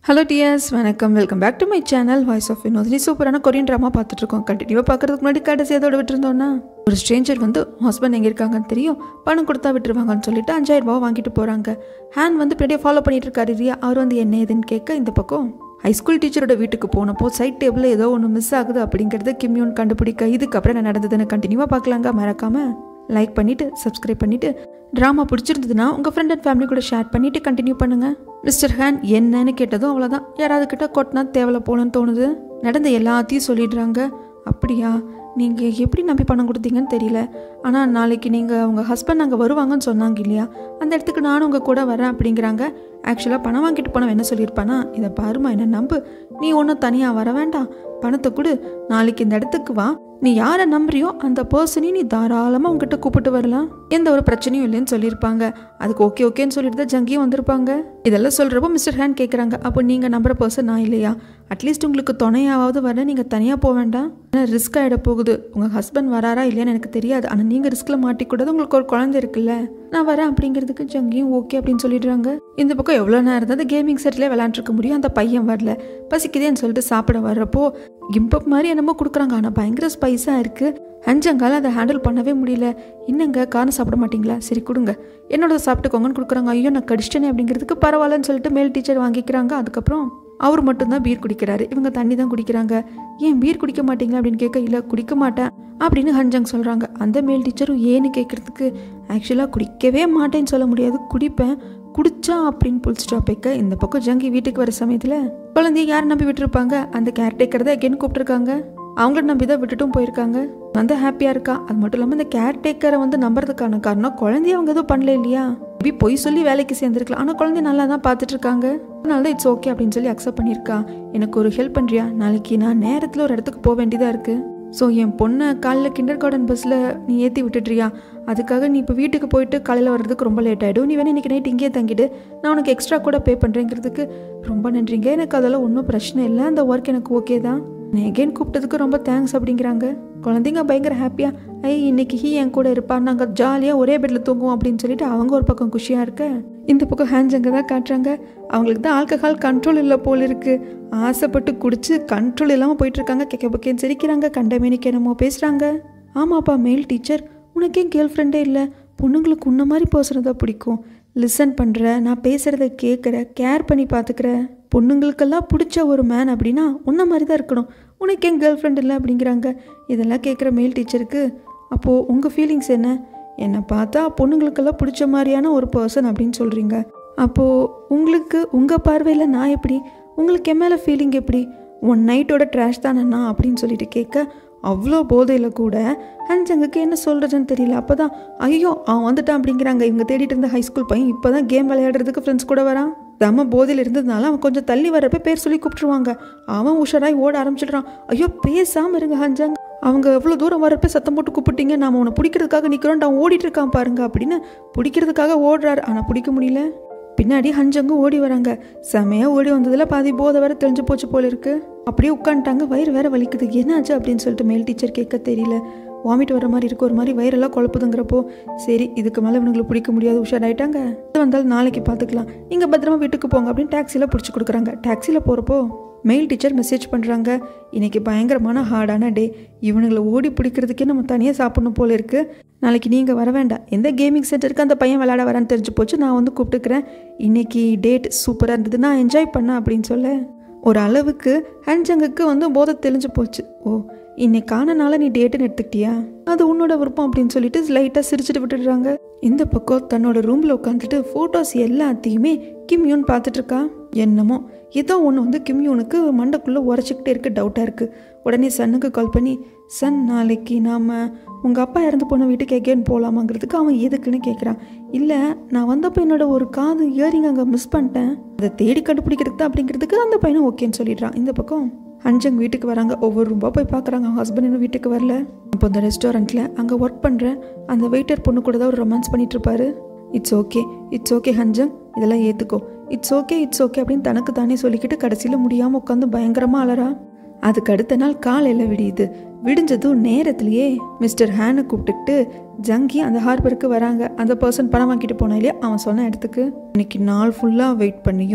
hello டிஎஸ் வணக்கம் welcome back to my channel voice of Vinodhini சூப்பரான கொரியன் ட்ராமா பார்த்துட்ருக்கோம் கண்டினியூவாக பார்க்கறதுக்கு முன்னாடி கடைசி அதோட விட்டுருந்தோன்னா ஒரு ஸ்ட்ரேஞ்சர் வந்து ஹஸ்பண்ட் எங்கே இருக்காங்கன்னு தெரியும் பணம் கொடுத்தா விட்டுருவாங்கன்னு சொல்லிட்டு அஞ்சாயிரம் ரூபாய் வாங்கிட்டு போகிறாங்க ஹேண்ட் வந்து பின்னாடியே ஃபாலோ பண்ணிட்டு இருக்காரு இல்லையா அவர் வந்து என்ன ஏதுன்னு கேட்க இந்த பக்கம் ஹைஸ்கூல் டீச்சரோட வீட்டுக்கு போனப்போ சைட் டேபிளில் ஏதோ ஒன்று மிஸ் ஆகுது அப்படிங்கிறத கிம்யூன் கண்டுபிடிக்க இதுக்கப்புறம் என்ன நடந்ததுன்னு கண்டினியூவாக பார்க்கலாங்க மறக்காமல் லைக் பண்ணிவிட்டு சப்ஸ்கிரைப் பண்ணிவிட்டு ட்ராமா பிடிச்சிருந்ததுன்னா உங்கள் ஃப்ரெண்ட் அண்ட் ஃபேமிலி கூட ஷேர் பண்ணிவிட்டு கண்டினியூ பண்ணுங்கள் மிஸ்டர் ஹேன் என்னன்னு கேட்டதும் அவ்வளோதான் யாராவது கிட்ட கொட்டினா தேவையில்ல போகணும்னு தோணுது நடந்த எல்லாத்தையும் சொல்லிடுறாங்க அப்படியா நீங்கள் எப்படி நம்பி பணம் கொடுத்தீங்கன்னு தெரியல ஆனால் நாளைக்கு நீங்கள் உங்கள் ஹஸ்பண்ட் அங்கே வருவாங்கன்னு சொன்னாங்க இல்லையா அந்த இடத்துக்கு நானும் உங்கள் கூட வரேன் அப்படிங்கிறாங்க ஆக்சுவலாக பணம் வாங்கிட்டு போனவன் என்ன சொல்லியிருப்பானா இதை பாருமா என்ன நம்பு நீ ஒன்றும் தனியாக வர வேண்டாம் பணத்தை கொடு நாளைக்கு இந்த இடத்துக்கு வா நீ யாரை நம்புறியோ அந்த பர்சனையும் நீ தாராளமாக உங்ககிட்ட கூப்பிட்டு வரலாம் எந்த ஒரு பிரச்சனையும் இல்லைன்னு சொல்லியிருப்பாங்க அதுக்கு ஓகே ஓகேன்னு சொல்லிட்டு தான் ஜங்கியும் வந்திருப்பாங்க இதெல்லாம் சொல்கிறப்போ மிஸ்டர் ஹேன் கேட்குறாங்க அப்போ நீங்கள் நம்புற பர்சன் நான் இல்லையா அட்லீஸ்ட் உங்களுக்கு துணையாவது வர நீங்கள் தனியாக போக வேண்டாம் ஏன்னா ரிஸ்க் ஆகிட போகுது உங்கள் ஹஸ்பண்ட் வராரா இல்லையான்னு எனக்கு தெரியாது ஆனால் நீங்கள் ரிஸ்கில் மாட்டிக்கூடாது உங்களுக்கு ஒரு குழந்தை இருக்குல்ல நான் வரேன் அப்படிங்கிறதுக்கு ஜங்கியும் ஓகே அப்படின்னு சொல்லிடுறாங்க இந்த பக்கம் எவ்வளோ நேரம் தான் அந்த கேமிங் செட்லேயே விளாண்டுருக்க முடியும் அந்த பையன் வரல பசிக்குதேன்னு சொல்லிட்டு சாப்பிட வர்றப்போ கிம்பப் மாதிரி என்னமோ கொடுக்குறாங்க ஆனால் பயங்கர ஸ்பைஸாக இருக்குது அஞ்சங்கால அதை ஹேண்டில் பண்ணவே முடியல என்னங்க காரம் சாப்பிட மாட்டீங்களா சரி கொடுங்க என்னோட சாப்பிட்டுக்கோங்கன்னு கொடுக்குறாங்க ஐயோ நான் கடிச்சிட்டேனே அப்படிங்கிறதுக்கு பரவாயில்லன்னு சொல்லிட்டு மேல் டீச்சர் வாங்கிக்கிறாங்க அதுக்கப்புறம் அவர் மட்டும்தான் பீர் குடிக்கிறாரு இவங்க தண்ணி தான் குடிக்கிறாங்க ஏன் பீர் குடிக்க மாட்டீங்களா அப்படின்னு கேட்க இல்லை குடிக்க மாட்டேன் அப்படின்னு ஹஞ்சங் சொல்கிறாங்க அந்த மேல் டீச்சரும் ஏன்னு கேட்குறதுக்கு ஆக்சுவலாக குடிக்கவே மாட்டேன்னு சொல்ல முடியாது குடிப்பேன் குடிச்சா அப்படின்னு புல் ஸ்டாப் வைக்க இந்த பக்கம் ஜங்கி வீட்டுக்கு வர சமயத்தில் குழந்தைய யார் நம்பி விட்டுருப்பாங்க அந்த கேர்டேக்கர் தான் எகேன்னு கூப்பிட்டுருக்காங்க அவங்கள நம்பி தான் விட்டுட்டும் போயிருக்காங்க வந்து ஹாப்பியாக இருக்கா அது மட்டும் இல்லாமல் இந்த கேர்டேக்கரை வந்து நம்புறதுக்கான காரணம் குழந்தைய அவங்க எதுவும் பண்ணல இல்லையா மேபி பொய் சொல்லி வேலைக்கு சேர்ந்துருக்கலாம் ஆனால் குழந்தைய நல்லா தான் பார்த்துட்டு இருக்காங்க அதனால தான் இட்ஸ் ஓகே அப்படின்னு சொல்லி அக்செப்ட் பண்ணியிருக்கா எனக்கு ஒரு ஹெல்ப் பண்ணுறியா நாளைக்கு நான் நேரத்தில் ஒரு இடத்துக்கு போக வேண்டியதாக இருக்குது ஸோ என் பொண்ணை காலைல கிண்டர் கார்டன் பஸ்ஸில் நீ ஏற்றி விட்டுட்றியா அதுக்காக நீ இப்போ வீட்டுக்கு போயிட்டு காலையில் வர்றதுக்கு ரொம்ப லேட் ஆகிடும் நீ வேணா இன்றைக்கி நைட் இங்கேயே தங்கிட்டு நான் உனக்கு எக்ஸ்ட்ரா கூட பே பண்ணுறேங்கிறதுக்கு ரொம்ப நன்றிங்க எனக்கு அதெல்லாம் ஒன்றும் பிரச்சனை இல்லை அந்த ஒர்க் எனக்கு ஓகே தான் நான் எகெயின் கூப்பிட்டதுக்கு ரொம்ப தேங்க்ஸ் அப்படிங்கிறாங்க குழந்தைங்க பயங்கர ஹாப்பியாக ஐ இன்னைக்கு ஹீ என் கூட இருப்பா நாங்கள் ஜாலியாக ஒரே பெட்டில் தூங்குவோம் அப்படின்னு சொல்லிட்டு அவங்க ஒரு பக்கம் குஷியாக இருக்க இந்த பக்கம் ஹேண்ட்ஸ் அங்கே தான் காட்டுறாங்க அவங்களுக்கு தான் ஆல்கஹால் கண்ட்ரோல் இல்லை போல் இருக்குது ஆசைப்பட்டு குடிச்சு கண்ட்ரோல் இல்லாமல் போயிட்டுருக்காங்க கேட்க பக்கேன்னு சிரிக்கிறாங்க கண்டமேனிக்கு என்னமோ பேசுகிறாங்க ஆமாப்பா மேல் டீச்சர் உனக்கே கேர்ள் ஃப்ரெண்டே இல்லை பொண்ணுங்களுக்கு உன்ன மாதிரி பேசுகிறது தான் பிடிக்கும் லிசன் பண்ணுற நான் பேசுகிறத கேட்குற கேர் பண்ணி பார்த்துக்கிற பொண்ணுங்களுக்கெல்லாம் பிடிச்ச ஒரு மேன் அப்படின்னா உன்ன மாதிரி தான் இருக்கணும் உனக்கு ஏன் கேர்ள் ஃப்ரெண்ட் இல்லை அப்படிங்கிறாங்க இதெல்லாம் கேட்குற மேல் டீச்சருக்கு அப்போது உங்கள் ஃபீலிங்ஸ் என்ன என்னை பார்த்தா பொண்ணுங்களுக்கெல்லாம் பிடிச்ச மாதிரியான ஒரு பர்சன் அப்படின்னு சொல்கிறீங்க அப்போது உங்களுக்கு உங்கள் பார்வையில் நான் எப்படி உங்களுக்கு என் மேலே ஃபீலிங் எப்படி ஒன் நைட்டோட ட்ராஷ் தானே நான் அப்படின்னு சொல்லிட்டு கேட்க அவ்வளோ போதையில் கூட ஹன்சங்குக்கு என்ன சொல்கிறதுன்னு தெரியல அப்போ தான் ஐயோ அவன் வந்துட்டான் அப்படிங்கிறாங்க இவங்க தேடிட்டு இருந்த ஹைஸ்கூல் பையன் இப்போ தான் கேம் விளையாடுறதுக்கு ஃப்ரெண்ட்ஸ் கூட வரான் செம்ம போதையில் இருந்ததுனால அவன் கொஞ்சம் தள்ளி வரப்ப பேர் சொல்லி கூப்பிட்டுருவாங்க அவன் உஷாராய் ஓட ஆரம்பிச்சிடுறான் ஐயோ பேசாமல் இருங்க ஹன்சங் அவங்க எவ்வளோ தூரம் வரப்ப சத்தம் போட்டு கூப்பிட்டீங்க நாம உன்னை பிடிக்கிறதுக்காக நிற்கிறோம் அவன் ஓடிட்டு இருக்கான் பாருங்க அப்படின்னு பிடிக்கிறதுக்காக ஓடுறாரு ஆனால் பிடிக்க முடியல பின்னாடி ஹஞ்சங்கும் ஓடி வராங்க செமையாக ஓடி வந்ததில் பாதி போதை வேற தெரிஞ்சு போச்சு போல இருக்கு அப்படியே உட்காந்துட்டாங்க வயிறு வேற வலிக்குது என்னாச்சு அப்படின்னு சொல்லிட்டு மேல் டீச்சர் கேட்க தெரியல வாமிட் வர மாதிரி இருக்கு ஒரு மாதிரி வயிறெல்லாம் குழப்புதுங்கிறப்போ சரி இதுக்கு மேலே இவனுங்களை பிடிக்க முடியாது உஷாராயிட்டாங்க வந்தாலும் நாளைக்கு பார்த்துக்கலாம் நீங்கள் பத்திரமா வீட்டுக்கு போங்க அப்படின்னு டாக்ஸியில் பிடிச்சி கொடுக்குறாங்க டாக்ஸியில் போகிறப்போ மெயில் டீச்சர் மெசேஜ் பண்ணுறாங்க இன்றைக்கி பயங்கரமான ஹார்டான டே இவனுங்களை ஓடி பிடிக்கிறதுக்கே நம்ம தனியாக சாப்பிடணும் போல இருக்குது நாளைக்கு நீங்கள் வர வேண்டாம் எந்த கேமிங் சென்டருக்கு அந்த பையன் விளையாட வரான்னு தெரிஞ்சு போச்சு நான் வந்து கூப்பிட்டுக்கிறேன் இன்றைக்கி டேட் சூப்பராக இருந்தது நான் என்ஜாய் பண்ணேன் அப்படின்னு சொல்ல ஒரு அளவுக்கு ஹன்ஜங்குக்கு வந்து போதை தெளிஞ்சு போச்சு ஓ இன்னைக்கான நாள நீ டேட்டுன்னு எடுத்துக்கிட்டியா அது உன்னோட விருப்பம் அப்படின்னு சொல்லிட்டு லைட்டாக சிரிச்சுட்டு விட்டுடுறாங்க இந்த பக்கம் தன்னோட ரூமில் உட்காந்துட்டு ஃபோட்டோஸ் எல்லாத்தையுமே கிம்யூன் பார்த்துட்டு இருக்கா என்னமோ ஏதோ ஒன்று வந்து கிம்யூனுக்கு மண்டைக்குள்ளே உரைச்சிக்கிட்டே இருக்கு டவுட்டாக இருக்குது உடனே சன்னுக்கு கால் பண்ணி சன் நாளைக்கு நாம் உங்கள் அப்பா இறந்து போன வீட்டுக்கு எகேன் போகலாமாங்கிறதுக்கு அவன் எதுக்குன்னு கேட்குறான் இல்லை நான் வந்தப்போ என்னோட ஒரு காது இயரிங் அங்கே மிஸ் பண்ணிட்டேன் அதை தேடி கண்டுபிடிக்கிறதுக்கு தான் அப்படிங்கிறதுக்கு அந்த பையனை ஓகேன்னு சொல்லிடுறான் இந்த பக்கம் அஞ்சங் வீட்டுக்கு வராங்க ஒவ்வொரு ரூபா போய் பார்க்குறாங்க அவங்க ஹஸ்பண்ட் இன்னும் வீட்டுக்கு வரல இப்போ இந்த ரெஸ்டாரண்ட்டில் அங்கே ஒர்க் பண்ணுற அந்த வெயிட்டர் பொண்ணு கூட தான் ஒரு ரொமான்ஸ் பண்ணிட்டு இருப்பாரு இட்ஸ் ஓகே இட்ஸ் ஓகே ஹஞ்சங் இதெல்லாம் ஏற்றுக்கோ இட்ஸ் ஓகே இட்ஸ் ஓகே அப்படின்னு தனக்கு தானே சொல்லிக்கிட்டு கடைசியில் முடியாமல் உட்காந்து பயங்கரமாக அலறா அதுக்கு அடுத்த நாள் காலையில் விடியுது விடிஞ்சதும் நேரத்திலேயே மிஸ்டர் ஹேனை கூப்பிட்டுக்கிட்டு ஜங்கி அந்த ஹார்பருக்கு வராங்க அந்த பர்சன் பணம் வாங்கிட்டு போனா இல்லையா அவன் சொன்ன இடத்துக்கு இன்னைக்கு நாள் ஃபுல்லாக வெயிட் பண்ணியும்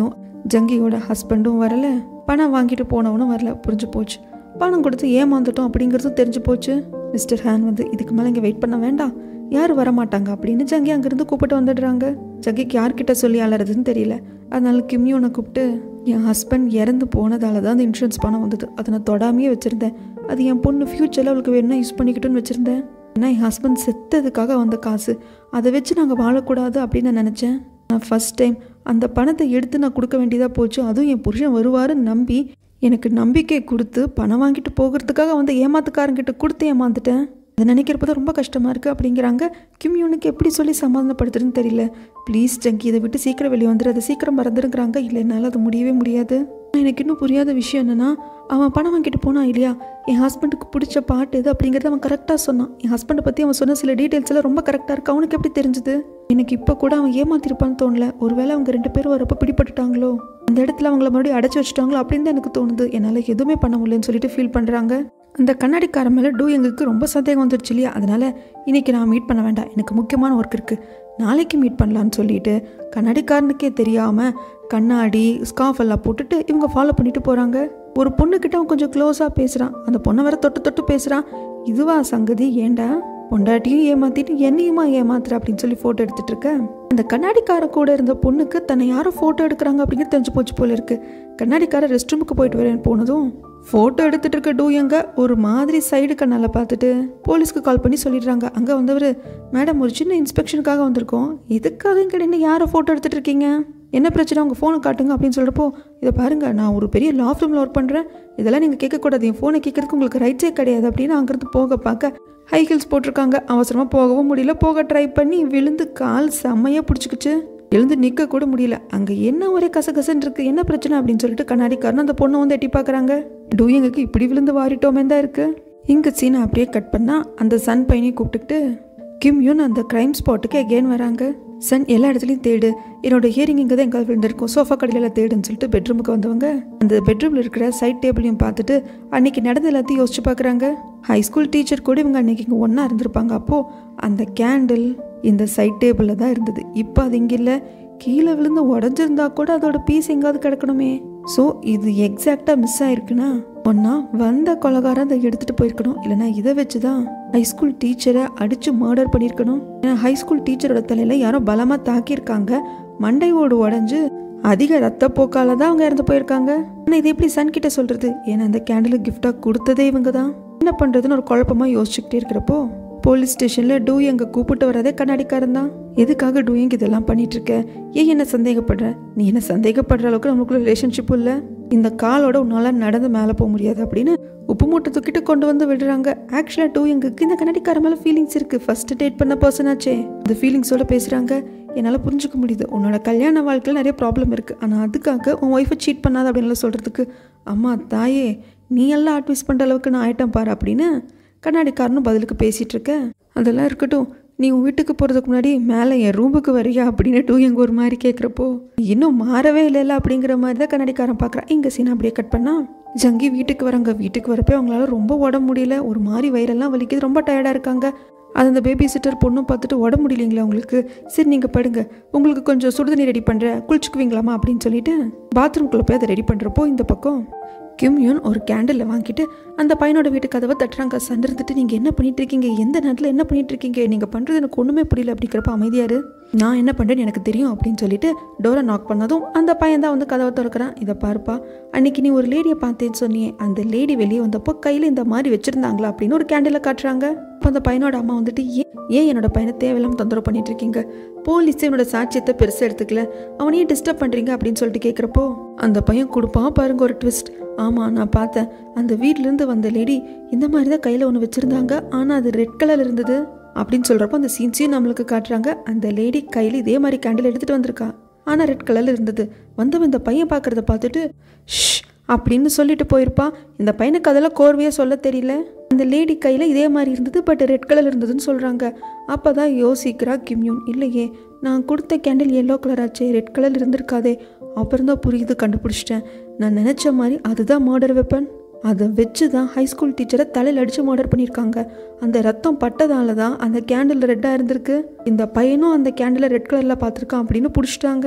ஜங்கியோட ஹஸ்பண்டும் வரல பணம் வாங்கிட்டு போனவனும் வரல புரிஞ்சு போச்சு பணம் கொடுத்து ஏமாந்துட்டோம் அப்படிங்கிறதும் தெரிஞ்சு போச்சு மிஸ்டர் ஹேன் வந்து இதுக்கு மேலே இங்கே வெயிட் பண்ண வேண்டாம் யாரும் வரமாட்டாங்க அப்படின்னு ஜங்கி அங்கேருந்து கூப்பிட்டு வந்துடுறாங்க ஜங்கிக்கு யார்கிட்ட சொல்லி அலறதுன்னு தெரியல அதனால கிம்யூனை கூப்பிட்டு என் ஹஸ்பண்ட் இறந்து போனதால தான் அந்த இன்சூரன்ஸ் பணம் வந்தது அதை நான் தொடாமையே வச்சுருந்தேன் அது என் பொண்ணு ஃப்யூச்சரில் அவளுக்கு வேணும்னா யூஸ் பண்ணிக்கிட்டுன்னு வச்சுருந்தேன் ஏன்னா என் ஹஸ்பண்ட் செத்ததுக்காக வந்த காசு அதை வச்சு நாங்கள் வாழக்கூடாது அப்படின்னு நான் நினச்சேன் நான் ஃபஸ்ட் டைம் அந்த பணத்தை எடுத்து நான் கொடுக்க வேண்டியதாக போச்சு அதுவும் என் புருஷன் வருவாருன்னு நம்பி எனக்கு நம்பிக்கை கொடுத்து பணம் வாங்கிட்டு போகிறதுக்காக வந்து ஏமாத்துக்காரங்கிட்ட கொடுத்து ஏமாந்துட்டேன் அதை நினைக்கிறப்ப தான் ரொம்ப கஷ்டமாக இருக்குது அப்படிங்கிறாங்க கிம்யூனுக்கு எப்படி சொல்லி சமாதானப்படுத்துறதுன்னு தெரியல ப்ளீஸ் ஜங்கி இதை விட்டு சீக்கிரம் வெளியே வந்துடு அதை சீக்கிரம் மறந்துருங்கிறாங்க இல்லை என்னால் அது முடியவே முடியாது எனக்கு இன்னும் புரியாத விஷயம் என்னென்னா அவன் பணம் வாங்கிட்டு போனான் இல்லையா என் ஹஸ்பண்டுக்கு பிடிச்ச பாட்டு எது அப்படிங்கிறத அவன் கரெக்டாக சொன்னான் என் ஹஸ்பண்டை பற்றி அவன் சொன்ன சில டீட்டெயில்ஸ் எல்லாம் ரொம்ப கரெக்டாக இருக்கு அவனுக்கு எப்படி தெரிஞ்சுது எனக்கு இப்போ கூட அவன் ஏமாத்திருப்பான்னு தோணல ஒருவேளை அவங்க ரெண்டு பேரும் வரப்போ பிடிபட்டுட்டாங்களோ அந்த இடத்துல அவங்கள மறுபடியும் அடைச்சி வச்சுட்டாங்களோ அப்படின்னு தான் எனக்கு தோணுது என்னால் எதுவுமே பண்ண முடியலன்னு சொல்லிட்டு ஃபீல் பண்ணுறாங்க அந்த கண்ணாடிக்கார மேலே டூ எங்களுக்கு ரொம்ப சந்தேகம் வந்துருச்சு இல்லையா அதனால் இன்றைக்கி நான் மீட் பண்ண வேண்டாம் எனக்கு முக்கியமான ஒர்க் இருக்குது நாளைக்கு மீட் பண்ணலான்னு சொல்லிட்டு கண்ணாடிக்காரனுக்கே தெரியாமல் கண்ணாடி ஸ்கார்ஃப் எல்லாம் போட்டுட்டு இவங்க ஃபாலோ பண்ணிட்டு போகிறாங்க ஒரு பொண்ணுக்கிட்ட அவன் கொஞ்சம் க்ளோஸாக பேசுகிறான் அந்த பொண்ணை வேற தொட்டு தொட்டு பேசுகிறான் இதுவா சங்கதி ஏண்டா பொண்டாட்டியும் ஏமாத்திட்டு என்னையுமா ஏமாத்துற அப்படின்னு சொல்லி ஃபோட்டோ எடுத்துட்டு இருக்க அந்த கண்ணாடிக்கார கூட இருந்த பொண்ணுக்கு தன்னை யாரும் ஃபோட்டோ எடுக்கிறாங்க அப்படிங்கிறது தெரிஞ்சு போச்சு போல இருக்கு கண்ணாடிக்கார ரெஸ்ட் ரூமுக்கு போயிட்டு வரேன் போனதும் ஃபோட்டோ எடுத்துட்டு இருக்க டூயங்க ஒரு மாதிரி சைடு கண்ணால் பார்த்துட்டு போலீஸ்க்கு கால் பண்ணி சொல்லிடுறாங்க அங்கே வந்தவர் மேடம் ஒரு சின்ன இன்ஸ்பெக்ஷனுக்காக வந்திருக்கோம் எதுக்காக கிடையாது யாரை ஃபோட்டோ எடுத்துட்டு இருக்கீங்க என்ன பிரச்சனை உங்கள் ஃபோனை காட்டுங்க அப்படின்னு சொல்கிறப்போ இதை பாருங்கள் நான் ஒரு பெரிய லா ஃபிலிமில் ஒர்க் பண்ணுறேன் இதெல்லாம் நீங்கள் கேட்கக்கூடாது என் ஃபோனை கேட்கறதுக்கு உங்களுக்கு ரைட்ஸே கிடையாது அப்படின்னு அங்கேருந்து போக பார்க்க ஹை ஹீல்ஸ் போட்டிருக்காங்க அவசரமாக போகவும் முடியல போக ட்ரை பண்ணி விழுந்து கால் செம்மையாக பிடிச்சிக்கிச்சு எழுந்து நிற்க கூட முடியல அங்கே என்ன ஒரே கசகசன்னு இருக்கு என்ன பிரச்சனை அப்படின்னு சொல்லிட்டு கண்ணாடிக்காரன் அந்த பொண்ணை வந்து எட்டி பார்க்குறாங்க டூயிங்குக்கு இப்படி விழுந்து வாரிட்டோமே தான் இருக்கு இங்கே சீனை அப்படியே கட் பண்ணால் அந்த சன் பையனையும் கூப்பிட்டுக்கிட்டு கிம் யூன் அந்த க்ரைம் ஸ்பாட்டுக்கு எகெயின் வராங்க சன் எல்லா இடத்துலையும் தேடு என்னோட ஹியரிங் இங்கே தான் எங்காவது விழுந்திருக்கும் சோஃபா கடையில் தேடுன்னு சொல்லிட்டு பெட்ரூமுக்கு வந்தவங்க அந்த பெட்ரூமில் இருக்கிற சைட் டேபிளையும் பார்த்துட்டு அன்னைக்கு நடந்த எல்லாத்தையும் யோசிச்சு பார்க்குறாங்க ஹை ஸ்கூல் டீச்சர் கூட இவங்க அன்னைக்கு இங்கே ஒன்றா இருந்திருப்பாங்க அப்போது அந்த கேண்டில் இந்த சைட் டேபிளில் தான் இருந்தது இப்போ அது இங்கே இல்லை கீழே விழுந்து உடஞ்சிருந்தா கூட அதோட பீஸ் எங்காவது கிடக்கணுமே ஸோ இது எக்ஸாக்டாக மிஸ் ஆயிருக்குன்னா ஒன்றா வந்த கொலகாரம் அதை எடுத்துகிட்டு போயிருக்கணும் இல்லைனா இதை வச்சு தான் ஹைஸ்கூல் டீச்சரை அடித்து மர்டர் பண்ணியிருக்கணும் ஏன்னா ஹைஸ்கூல் டீச்சரோட தலையில் யாரோ பலமாக தாக்கியிருக்காங்க மண்டை ஓடு உடஞ்சு அதிக ரத்த போக்கால தான் அவங்க இறந்து போயிருக்காங்க ஆனால் இது எப்படி சன் கிட்ட சொல்கிறது ஏன்னா அந்த கேண்டில் கிஃப்டாக கொடுத்ததே இவங்க தான் என்ன பண்ணுறதுன்னு ஒரு குழப்பமாக யோசிச்சுக்கிட்டே இருக்கிறப்போ போலீஸ் ஸ்டேஷனில் டூ எங்க கூப்பிட்டு வரதே கண்ணாடிக்காரன் தான் எதுக்காக டூயிங் இதெல்லாம் பண்ணிட்டு இருக்க ஏன் என்ன சந்தேகப்படுற நீ என்ன சந்தேகப்படுற அளவுக்கு நம்மளுக்குள்ள ரிலேஷன்ஷிப் இல்லை இந்த காலோட உன்னால் நடந்து மேலே போக முடியாது அப்படின்னு உப்பு மூட்டை தூக்கிட்டு கொண்டு வந்து விடுறாங்க ஆக்சுவலாக டூ எங்குக்கு இந்த கண்ணாடிக்கார மேலே ஃபீலிங்ஸ் இருக்குது ஃபர்ஸ்ட் டேட் பண்ண பர்சன் ஆச்சே இந்த ஃபீலிங்ஸோட பேசுகிறாங்க என்னால் புரிஞ்சுக்க முடியுது உன்னோட கல்யாண வாழ்க்கையில் நிறைய ப்ராப்ளம் இருக்குது ஆனால் அதுக்காக உன் ஒய்ஃபை சீட் பண்ணாத அப்படின்னு சொல்கிறதுக்கு அம்மா தாயே நீ எல்லாம் அட்வைஸ் பண்ணுற அளவுக்கு நான் ஆயிட்டேன் பாரு அப்படின்னு கண்ணாடிக்காரனும் பதிலுக்கு பேசிகிட்டு இருக்க அதெல்லாம் இருக்கட்டும் நீ உன் வீட்டுக்கு போகிறதுக்கு முன்னாடி மேலே என் ரூமுக்கு வரியா அப்படின்னு டூ எங்க ஒரு மாதிரி கேட்குறப்போ இன்னும் மாறவே இல்லைல்ல அப்படிங்கிற மாதிரி தான் கண்ணாடிக்காரன் பார்க்குறான் இங்கே சீனை அப்படியே கட் பண்ணா ஜங்கி வீட்டுக்கு வராங்க வீட்டுக்கு வரப்போ அவங்களால ரொம்ப உடம்பு முடியல ஒரு மாதிரி வயிறெல்லாம் வலிக்குது ரொம்ப டயர்டாக இருக்காங்க அது அந்த பேபி சிட்டர் பொண்ணும் பார்த்துட்டு உடம்பு முடியலைங்களா உங்களுக்கு சரி நீங்கள் படுங்க உங்களுக்கு கொஞ்சம் சுடுதண்ணி ரெடி பண்ணுறேன் குளிச்சுக்குவீங்களாமா அப்படின்னு சொல்லிட்டு பாத்ரூம்குள்ளே போய் அதை ரெடி பண்ணுறப்போ இந்த பக்கம் கிம் யூன் ஒரு கேண்டில் வாங்கிட்டு அந்த பையனோட வீட்டு கதவை தட்டுறாங்க சண்டை இருந்துட்டு நீங்கள் என்ன பண்ணிட்டு இருக்கீங்க எந்த நேரத்தில் என்ன பண்ணிட்டு இருக்கீங்க நீங்கள் பண்ணுறது எனக்கு ஒன்றுமே புரியல அப்படிங்கிறப்ப அமைதியாரு நான் என்ன பண்ணுறேன்னு எனக்கு தெரியும் அப்படின்னு சொல்லிட்டு டோரை நாக் பண்ணதும் அந்த பையன் தான் வந்து கதவை திறக்கிறான் இதை பாருப்பா அன்னைக்கு நீ ஒரு லேடியை பார்த்தேன்னு சொன்னியே அந்த லேடி வெளியே வந்தப்போ கையில் இந்த மாதிரி வச்சுருந்தாங்களா அப்படின்னு ஒரு கேண்டில் காட்டுறாங்க அப்போ அந்த பையனோட அம்மா வந்துட்டு ஏன் ஏன் என்னோட பையனை தேவையில்லாம தொந்தரவு பண்ணிட்டு இருக்கீங்க போலீஸ் என்னோட சாட்சியத்தை பெருசாக எடுத்துக்கல அவனையே டிஸ்டர்ப் பண்ணுறீங்க அப்படின்னு சொல்லிட்டு கேட்குறப்போ அந்த பையன் கொடுப்பான் பாருங்க ஒரு ட்விஸ்ட் ஆமாம் நான் பார்த்தேன் அந்த வீட்டிலேருந்து வந்த லேடி இந்த மாதிரி தான் கையில் ஒன்று வச்சுருந்தாங்க ஆனால் அது ரெட் கலர் இருந்தது அப்படின்னு சொல்கிறப்போ அந்த சீன்ஸையும் நம்மளுக்கு காட்டுறாங்க அந்த லேடி கையில் இதே மாதிரி கேண்டில் எடுத்துகிட்டு வந்திருக்கா ஆனால் ரெட் கலரில் இருந்தது வந்தவன் இந்த பையன் பார்க்குறத பார்த்துட்டு ஷ் அப்படின்னு சொல்லிட்டு போயிருப்பான் இந்த பையனுக்கு அதெல்லாம் கோர்வையாக சொல்ல தெரியல அந்த லேடி கையில் இதே மாதிரி இருந்தது பட் ரெட் கலர் இருந்ததுன்னு சொல்கிறாங்க அப்போ தான் யோசிக்கிறா கிம்யூன் இல்லையே நான் கொடுத்த கேண்டில் எல்லோ கலர் ஆச்சே ரெட் கலர் இருந்திருக்காதே அப்புறம் தான் புரியுது கண்டுபிடிச்சிட்டேன் நான் நினச்ச மாதிரி அதுதான் மர்டர் வெப்பன் அதை வச்சு தான் ஹைஸ்கூல் டீச்சரை தலையில் அடித்து மர்டர் பண்ணியிருக்காங்க அந்த ரத்தம் பட்டதால தான் அந்த கேண்டில் ரெட்டாக இருந்திருக்கு இந்த பையனும் அந்த கேண்டிலை ரெட் கலரில் பார்த்துருக்கான் அப்படின்னு பிடிச்சிட்டாங்க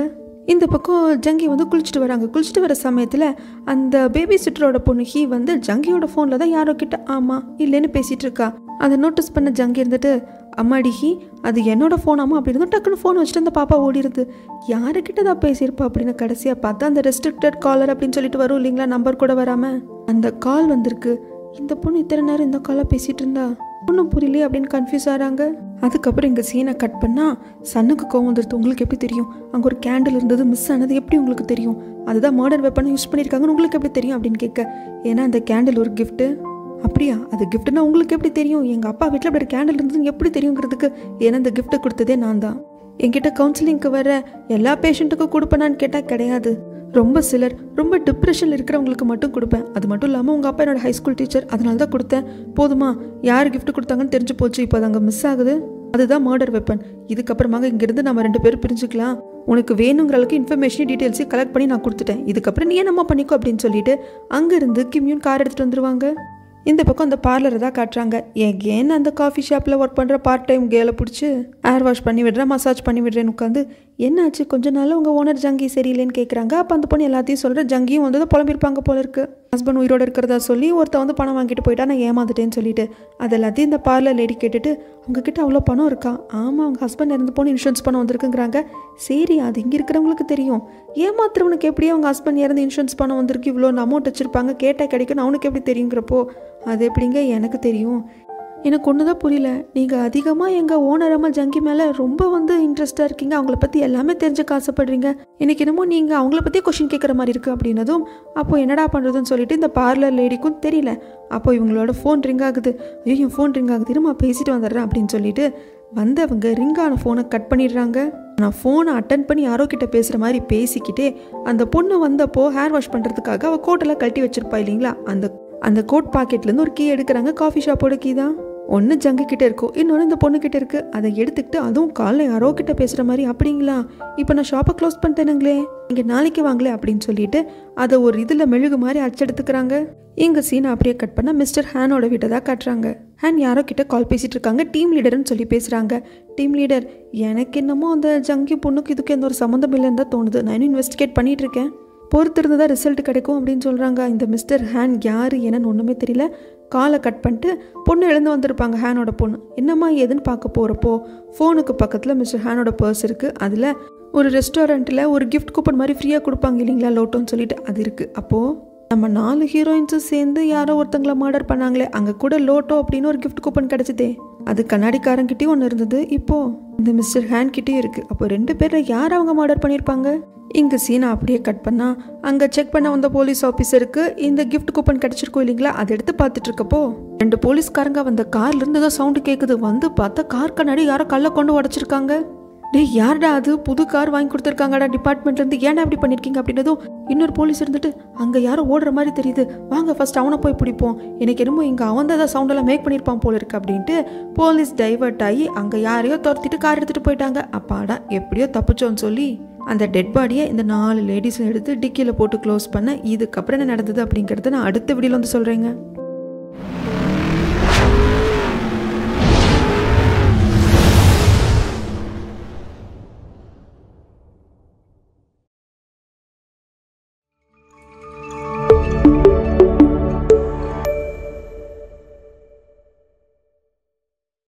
இந்த பக்கம் ஜங்கி வந்து குளிச்சுட்டு வராங்க குளிச்சுட்டு வர சமயத்தில் அந்த பேபி சிட்டரோட பொண்ணு ஹீ வந்து ஜங்கியோட ஃபோனில் தான் யாரோ கிட்ட ஆமாம் இல்லைன்னு பேசிகிட்டு இருக்கா அதை நோட்டீஸ் பண்ண ஜங்கி இருந்துட்டு அம்மாடி ஹீ அது என்னோட ஃபோனாமா அப்படி இருந்தோம் டக்குன்னு ஃபோன் வச்சுட்டு அந்த பாப்பா ஓடிடுது யாருக்கிட்ட தான் பேசியிருப்பா அப்படின்னு கடைசியாக பார்த்தா அந்த ரெஸ்ட்ரிக்டட் காலர் அப்படின்னு சொல்லிட்டு வரும் இல்லைங்களா நம்பர் கூட வராமல் அந்த கால் வந்திருக்கு இந்த பொண்ணு இத்தனை நேரம் இந்த காலை பேசிகிட்டு இருந்தா ஒன்றும் புரியலையே அப்படின்னு கன்ஃபியூஸ் ஆகிறாங்க அதுக்கப்புறம் இங்கே சீனை கட் பண்ணால் சன்னுக்கு கோவம் வந்துடுது உங்களுக்கு எப்படி தெரியும் அங்கே ஒரு கேண்டில் இருந்தது மிஸ் ஆனது எப்படி உங்களுக்கு தெரியும் அதுதான் மாடர்ன் வெப்பனை யூஸ் பண்ணியிருக்காங்கன்னு உங்களுக்கு எப்படி தெரியும் அப்படின்னு கேட்க ஏன்னா அந்த கேண்டில் ஒரு கிஃப்ட்டு அப்படியா அது கிஃப்ட்னா உங்களுக்கு எப்படி தெரியும் எங்கள் அப்பா வீட்டில் அப்படி ஒரு கேண்டில் இருந்தது எப்படி தெரியுங்கிறதுக்கு ஏன்னா அந்த கிஃப்ட்டை கொடுத்ததே நான் தான் என்கிட்ட கவுன்சிலிங்க்கு வர எல்லா பேஷண்ட்டுக்கும் கொடுப்பேனான்னு கேட்டால் கிடையாது ரொம்ப சிலர் ரொம்ப டிப்ரெஷனில் இருக்கிறவங்களுக்கு மட்டும் கொடுப்பேன் அது மட்டும் இல்லாமல் உங்கள் அப்பா என்னோட ஹை ஸ்கூல் டீச்சர் அதனால தான் கொடுத்தேன் போதுமா யார் gift கொடுத்தாங்கன்னு தெரிஞ்சு போச்சு இப்போ அது அங்கே மிஸ் ஆகுது அதுதான் மர்டர் வெப்பன் இதுக்கப்புறமாக இங்கேருந்து நம்ம ரெண்டு பேரும் பிரிஞ்சுக்கலாம் உனக்கு வேணுங்கிற அளவுக்கு இன்ஃபர்மேஷன் டீட்டெயில்ஸையும் கலெக்ட் பண்ணி நான் கொடுத்துட்டேன் இதுக்கப்புறம் நீ என்னம்மா பண்ணிக்கோ அப்படின்னு சொல்லிட்டு அங்கேருந்து கிம்யூன் கார் எடுத்துகிட்டு வந்துருவாங்க இந்த பக்கம் அந்த பார்லரை தான் காட்டுறாங்க ஏன் அந்த காஃபி ஷாப்பில் ஒர்க் பண்ணுற பார்ட் டைம் கேலை பிடிச்சி ஏர் வாஷ் பண்ணி விடுறேன் மசாஜ் பண்ணி விடுறேன்னு உட்காந்து என்னாச்சு கொஞ்ச நாள் உங்கள் ஓனர் ஜங்கி சரியில்லைன்னு கேட்குறாங்க அப்போ அந்த பொண்ணு எல்லாத்தையும் சொல்கிற ஜங்கியும் வந்து தான் புலம்பிருப்பாங்க போல இருக்கு ஹஸ்பண்ட் உயிரோட இருக்கிறதா சொல்லி ஒருத்த வந்து பணம் வாங்கிட்டு போயிட்டா நான் ஏமாந்துட்டேன்னு சொல்லிட்டு அது எல்லாத்தையும் இந்த பார்லர் லேடி கேட்டுட்டு உங்ககிட்ட அவ்வளோ பணம் இருக்கா ஆமாம் அவங்க ஹஸ்பண்ட் இறந்து போன இன்சூரன்ஸ் பணம் வந்திருக்குங்கிறாங்க சரி அது இங்கே இருக்கிறவங்களுக்கு தெரியும் ஏமாத்துறவனுக்கு எப்படி அவங்க ஹஸ்பண்ட் இறந்து இன்சூரன்ஸ் பணம் வந்திருக்கு இவ்வளோ அமௌண்ட் வச்சுருப்பாங்க கேட்டால் கிடைக்கும் அவனுக்கு எப்படி தெரியுங்கிறப்போ அது எப்படிங்க எனக்கு தெரியும் எனக்கு ஒன்று தான் புரியல நீங்கள் அதிகமாக எங்கள் ஓனரம்மா ஜங்கி மேலே ரொம்ப வந்து இன்ட்ரெஸ்ட்டாக இருக்கீங்க அவங்கள பற்றி எல்லாமே தெரிஞ்சுக்க ஆசைப்படுறீங்க எனக்கு என்னமோ நீங்கள் அவங்கள பற்றி கொஷின் கேட்குற மாதிரி இருக்குது அப்படின்னதும் அப்போ என்னடா பண்ணுறதுன்னு சொல்லிட்டு இந்த பார்லர் லேடிக்கும் தெரியல அப்போ இவங்களோட ஃபோன் ரிங் ஆகுது ஐயோ என் ஃபோன் ரிங் ஆகுது இருமா பேசிட்டு வந்துடுறேன் அப்படின்னு சொல்லிட்டு வந்தவங்க ரிங்கான ஃபோனை கட் பண்ணிடுறாங்க நான் ஃபோனை அட்டன் பண்ணி யாரோ கிட்ட பேசுகிற மாதிரி பேசிக்கிட்டே அந்த பொண்ணு வந்தப்போ ஹேர் வாஷ் பண்ணுறதுக்காக அவள் கோட்டெல்லாம் கழட்டி வச்சிருப்பா இல்லைங்களா அந்த அந்த கோட் பாக்கெட்லேருந்து ஒரு கீ எடுக்கிறாங்க காஃபி ஷாப்போட கீ தான் ஒன்று ஜங்கு கிட்ட இருக்கும் இன்னொன்று இந்த பொண்ணு கிட்ட இருக்கு அதை எடுத்துக்கிட்டு அதுவும் காலைல யாரோ கிட்ட பேசுகிற மாதிரி அப்படிங்களா இப்போ நான் ஷாப்பை க்ளோஸ் பண்ணிட்டேனுங்களே இங்கே நாளைக்கு வாங்களே அப்படின்னு சொல்லிட்டு அதை ஒரு இதில் மெழுகு மாதிரி அச்செடுத்துக்கிறாங்க இங்கே சீனை அப்படியே கட் பண்ணால் மிஸ்டர் ஹேனோட வீட்டை தான் காட்டுறாங்க ஹேன் யாரோ கிட்ட கால் பேசிட்டு இருக்காங்க டீம் லீடர்னு சொல்லி பேசுகிறாங்க டீம் லீடர் எனக்கு என்னமோ அந்த ஜங்கி பொண்ணுக்கு இதுக்கு எந்த ஒரு சம்மந்தம் இல்லைன்னு தான் தோணுது நான் இன்னும் இன்வெஸ்டிகேட் பண்ணிட்டு இருக்கேன் பொறுத்திருந்து தான் ரிசல்ட் கிடைக்கும் அப்படின்னு சொல்கிறாங்க இந்த மிஸ்டர் ஹேன் யார் என்னன்னு ஒன்றுமே தெரியல காலை கட் பண்ணிட்டு பொண்ணு எழுந்து வந்திருப்பாங்க ஹேனோட பொண்ணு என்னம்மா ஏதுன்னு பார்க்க போகிறப்போ ஃபோனுக்கு பக்கத்தில் மிஸ்டர் ஹேனோட பர்ஸ் இருக்குது அதில் ஒரு ரெஸ்டாரண்ட்டில் ஒரு கிஃப்ட் கூப்பன் மாதிரி ஃப்ரீயாக கொடுப்பாங்க இல்லைங்களா லோட்டோன்னு சொல்லிட்டு அது இருக்குது அப்போது நம்ம நாலு ஹீரோயின்ஸும் சேர்ந்து யாரோ ஒருத்தங்கள மர்டர் பண்ணாங்களே அங்கே கூட லோட்டோ அப்படின்னு ஒரு கிஃப்ட் கூப்பன் கிடச்சிதே அது கண்ணாடிக்காரங்கிட்டயும் ஒன்று இருந்தது இப்போது இந்த மிஸ்டர் ஹேன் கிட்டேயும் இருக்குது அப்போ ரெண்டு பேரில் யார் அவங்க மர்டர் பண்ணியிருப்பாங்க இங்கே சீனை அப்படியே கட் பண்ணால் அங்கே செக் பண்ண வந்த போலீஸ் ஆஃபீஸருக்கு இந்த கிஃப்ட் கூப்பன் கிடச்சிருக்கோம் இல்லைங்களா அதை எடுத்து பார்த்துட்டு இருக்கப்போ ரெண்டு போலீஸ்காரங்க வந்த கார்ல இருந்து ஏதோ சவுண்டு கேட்குது வந்து பார்த்தா கார் கண்ணாடி யாரோ கல்லை கொண்டு உடச்சிருக்காங்க டேய் யார்டா அது புது கார் வாங்கி கொடுத்துருக்காங்கடா டிபார்ட்மெண்ட்லேருந்து ஏன்டா இப்படி பண்ணியிருக்கீங்க அப்படின்னதும் இன்னொரு போலீஸ் இருந்துட்டு அங்கே யாரோ ஓடுற மாதிரி தெரியுது வாங்க ஃபர்ஸ்ட் அவனை போய் பிடிப்போம் எனக்கு என்னமோ இங்கே அவன் தான் ஏதாவது சவுண்டெல்லாம் மேக் பண்ணியிருப்பான் போல இருக்கு அப்படின்ட்டு போலீஸ் டைவர்ட் ஆகி அங்கே யாரையோ துரத்திட்டு கார் எடுத்துகிட்டு போயிட்டாங்க அப்பாடா எப்படியோ தப்பிச்சோன்னு சொல்லி அந்த டெட் பாடியை இந்த நாலு லேடிஸும் எடுத்து டிக்கியில் போட்டு க்ளோஸ் பண்ண இதுக்கப்புறம் என்ன நடந்தது அப்படிங்கிறத நான் அடுத்த வீடியோவில் வந்து சொல்கிறேங்க